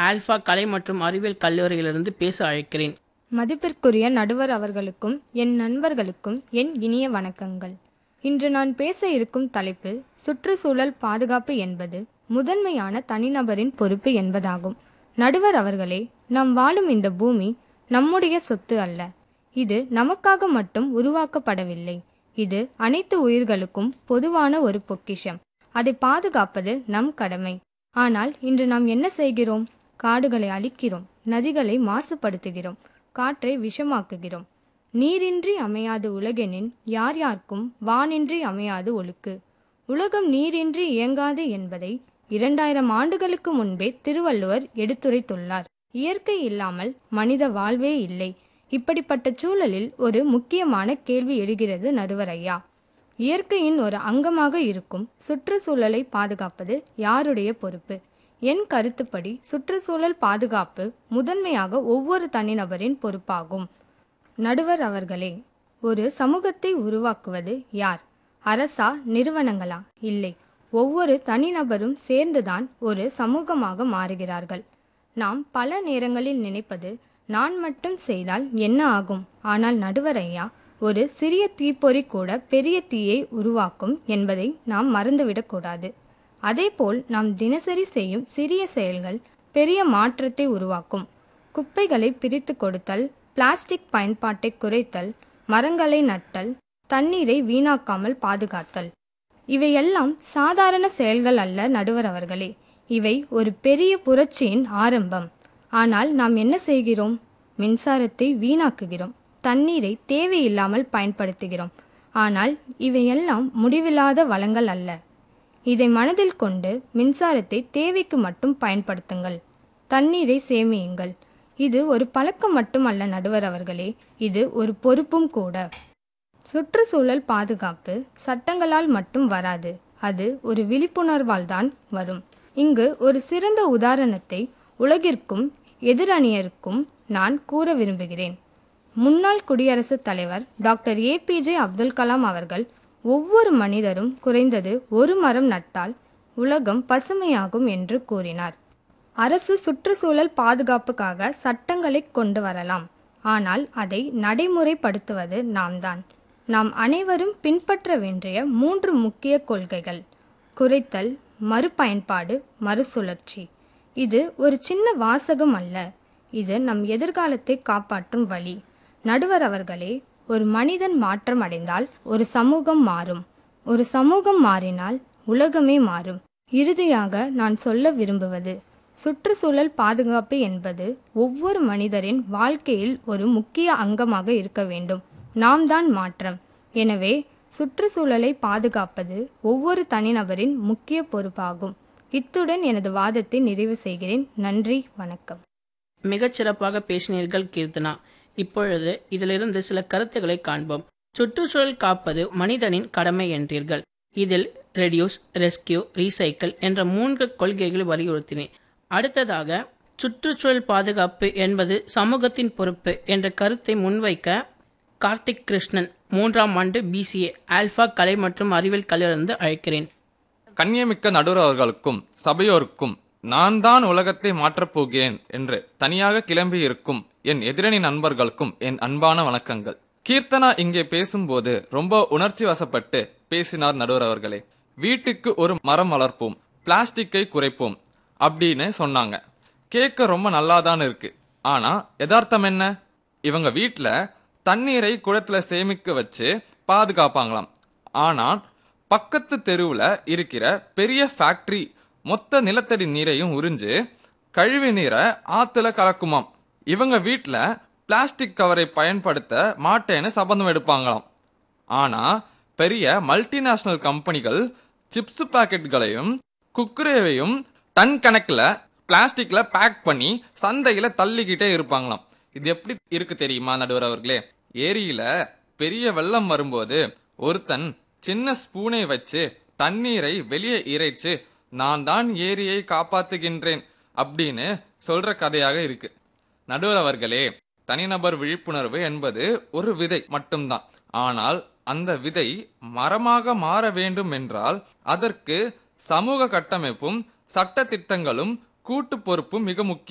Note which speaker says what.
Speaker 1: alpha கலை மற்றும் அறிவியல் கல்லூரியிலிருந்து பேச அழைக்கிறேன்
Speaker 2: மதிப்பிற்குரிய நடுவர் அவர்களுக்கும் என் நண்பர்களுக்கும் என் இனிய வணக்கங்கள் இன்று நான் பேச இருக்கும் தலைப்பு சுற்றுச்சூழல் பாதுகாப்பு என்பது முதன்மையான தனிநபரின் பொறுப்பு என்பதாகும் நடுவர் அவர்களே நாம் வாழும் இந்த பூமி நம்முடைய சொத்து அல்ல இது நமக்காக மட்டும் உருவாக்கப்படவில்லை இது அனைத்து உயிர்களுக்கும் பொதுவான ஒரு பொக்கிஷம் அதை பாதுகாப்பது நம் கடமை ஆனால் இன்று நாம் என்ன செய்கிறோம் காடுகளை அழிக்கிறோம் நதிகளை மாசுபடுத்துகிறோம் காற்றை விஷமாக்குகிறோம் நீரின்றி அமையாது உலகெனின் யார் யார்க்கும் வானின்றி அமையாது ஒழுக்கு உலகம் நீரின்றி இயங்காது என்பதை இரண்டாயிரம் ஆண்டுகளுக்கு முன்பே திருவள்ளுவர் எடுத்துரைத்துள்ளார் இயற்கை இல்லாமல் மனித வாழ்வே இல்லை இப்படிப்பட்ட சூழலில் ஒரு முக்கியமான கேள்வி எழுகிறது நடுவர் ஐயா இயற்கையின் ஒரு அங்கமாக இருக்கும் சுற்றுச்சூழலை பாதுகாப்பது யாருடைய பொறுப்பு என் கருத்துப்படி சுற்றுச்சூழல் பாதுகாப்பு முதன்மையாக ஒவ்வொரு தனிநபரின் பொறுப்பாகும் நடுவர் அவர்களே ஒரு சமூகத்தை உருவாக்குவது யார் அரசா நிறுவனங்களா இல்லை ஒவ்வொரு தனிநபரும் சேர்ந்துதான் ஒரு சமூகமாக மாறுகிறார்கள் நாம் பல நேரங்களில் நினைப்பது நான் மட்டும் செய்தால் என்ன ஆகும் ஆனால் நடுவர் ஐயா ஒரு சிறிய தீப்பொறி கூட பெரிய தீயை உருவாக்கும் என்பதை நாம் மறந்துவிடக்கூடாது அதேபோல் நாம் தினசரி செய்யும் சிறிய செயல்கள் பெரிய மாற்றத்தை உருவாக்கும் குப்பைகளை பிரித்து கொடுத்தல் பிளாஸ்டிக் பயன்பாட்டை குறைத்தல் மரங்களை நட்டல் தண்ணீரை வீணாக்காமல் பாதுகாத்தல் இவையெல்லாம் சாதாரண செயல்கள் அல்ல நடுவர் அவர்களே இவை ஒரு பெரிய புரட்சியின் ஆரம்பம் ஆனால் நாம் என்ன செய்கிறோம் மின்சாரத்தை வீணாக்குகிறோம் தண்ணீரை தேவையில்லாமல் பயன்படுத்துகிறோம் ஆனால் இவையெல்லாம் முடிவில்லாத வளங்கள் அல்ல இதை மனதில் கொண்டு மின்சாரத்தை தேவைக்கு மட்டும் பயன்படுத்துங்கள் தண்ணீரை சேமியுங்கள் இது ஒரு பழக்கம் மட்டுமல்ல நடுவர் அவர்களே இது ஒரு பொறுப்பும் கூட சுற்றுச்சூழல் பாதுகாப்பு சட்டங்களால் மட்டும் வராது அது ஒரு விழிப்புணர்வால் தான் வரும் இங்கு ஒரு சிறந்த உதாரணத்தை உலகிற்கும் எதிரணியருக்கும் நான் கூற விரும்புகிறேன் முன்னாள் குடியரசுத் தலைவர் டாக்டர் ஏபிஜே அப்துல் கலாம் அவர்கள் ஒவ்வொரு மனிதரும் குறைந்தது ஒரு மரம் நட்டால் உலகம் பசுமையாகும் என்று கூறினார் அரசு சுற்றுச்சூழல் பாதுகாப்புக்காக சட்டங்களை கொண்டு வரலாம் ஆனால் அதை நடைமுறைப்படுத்துவது நாம் தான் நாம் அனைவரும் பின்பற்ற வேண்டிய மூன்று முக்கிய கொள்கைகள் குறைத்தல் மறுபயன்பாடு மறுசுழற்சி இது ஒரு சின்ன வாசகம் அல்ல இது நம் எதிர்காலத்தை காப்பாற்றும் வழி நடுவர் அவர்களே ஒரு மனிதன் மாற்றம் அடைந்தால் ஒரு சமூகம் மாறும் ஒரு சமூகம் மாறினால் உலகமே மாறும் இறுதியாக நான் சொல்ல விரும்புவது சுற்றுச்சூழல் பாதுகாப்பு என்பது ஒவ்வொரு மனிதரின் வாழ்க்கையில் ஒரு முக்கிய அங்கமாக இருக்க வேண்டும் நாம் தான் மாற்றம் எனவே சுற்றுச்சூழலை பாதுகாப்பது ஒவ்வொரு தனிநபரின் முக்கிய பொறுப்பாகும் இத்துடன் எனது வாதத்தை நிறைவு செய்கிறேன் நன்றி வணக்கம்
Speaker 1: மிகச் சிறப்பாக பேசினீர்கள் கீர்த்தனா இப்பொழுது இதிலிருந்து சில கருத்துக்களை காண்போம் சுற்றுச்சூழல் காப்பது மனிதனின் கடமை என்றீர்கள் இதில் ரெடியூஸ் ரெஸ்கியூ ரீசைக்கிள் என்ற மூன்று கொள்கைகளை வலியுறுத்தினேன் அடுத்ததாக சுற்றுச்சூழல் பாதுகாப்பு என்பது சமூகத்தின் பொறுப்பு என்ற கருத்தை முன்வைக்க கார்த்திக் கிருஷ்ணன் மூன்றாம் ஆண்டு பிசிஏ ஆல்பா கலை மற்றும் அறிவியல் கல்லூரிலிருந்து அழைக்கிறேன்
Speaker 3: கண்ணியமிக்க நடுவர் அவர்களுக்கும் சபையோருக்கும் நான் தான் உலகத்தை மாற்றப் போகிறேன் என்று தனியாக கிளம்பி இருக்கும் என் எதிரணி நண்பர்களுக்கும் என் அன்பான வணக்கங்கள் கீர்த்தனா இங்கே பேசும்போது ரொம்ப உணர்ச்சி வசப்பட்டு பேசினார் நடுவர் அவர்களே வீட்டுக்கு ஒரு மரம் வளர்ப்போம் பிளாஸ்டிக்கை குறைப்போம் அப்படின்னு சொன்னாங்க கேட்க ரொம்ப நல்லாதான் இருக்கு ஆனா யதார்த்தம் என்ன இவங்க வீட்ல தண்ணீரை குளத்துல சேமிக்க வச்சு பாதுகாப்பாங்களாம் ஆனா பக்கத்து தெருவில் இருக்கிற பெரிய ஃபேக்டரி மொத்த நிலத்தடி நீரையும் உறிஞ்சு கழிவு நீரை ஆத்துல கலக்குமாம் இவங்க வீட்டில் பிளாஸ்டிக் கவரை பயன்படுத்த மாட்டேன்னு சபதம் எடுப்பாங்களாம் ஆனா பெரிய மல்டிநேஷனல் கம்பெனிகள் சிப்ஸ் பாக்கெட்களையும் குக்குரேவையும் டன் கணக்கில் பிளாஸ்டிக்ல பேக் பண்ணி சந்தையில தள்ளிக்கிட்டே இருப்பாங்களாம் இது எப்படி இருக்கு தெரியுமா நடுவர் அவர்களே ஏரியில பெரிய வெள்ளம் வரும்போது ஒருத்தன் சின்ன ஸ்பூனை வச்சு தண்ணீரை வெளியே இறைச்சு நான் தான் ஏரியை காப்பாத்துகின்றேன் அப்படின்னு சொல்ற கதையாக இருக்கு நடுவர் அவர்களே தனிநபர் விழிப்புணர்வு என்பது ஒரு விதை மட்டும்தான் ஆனால் அந்த விதை மரமாக மாற வேண்டும் என்றால் அதற்கு சமூக கட்டமைப்பும் சட்ட திட்டங்களும் கூட்டு பொறுப்பும் மிக முக்கியம்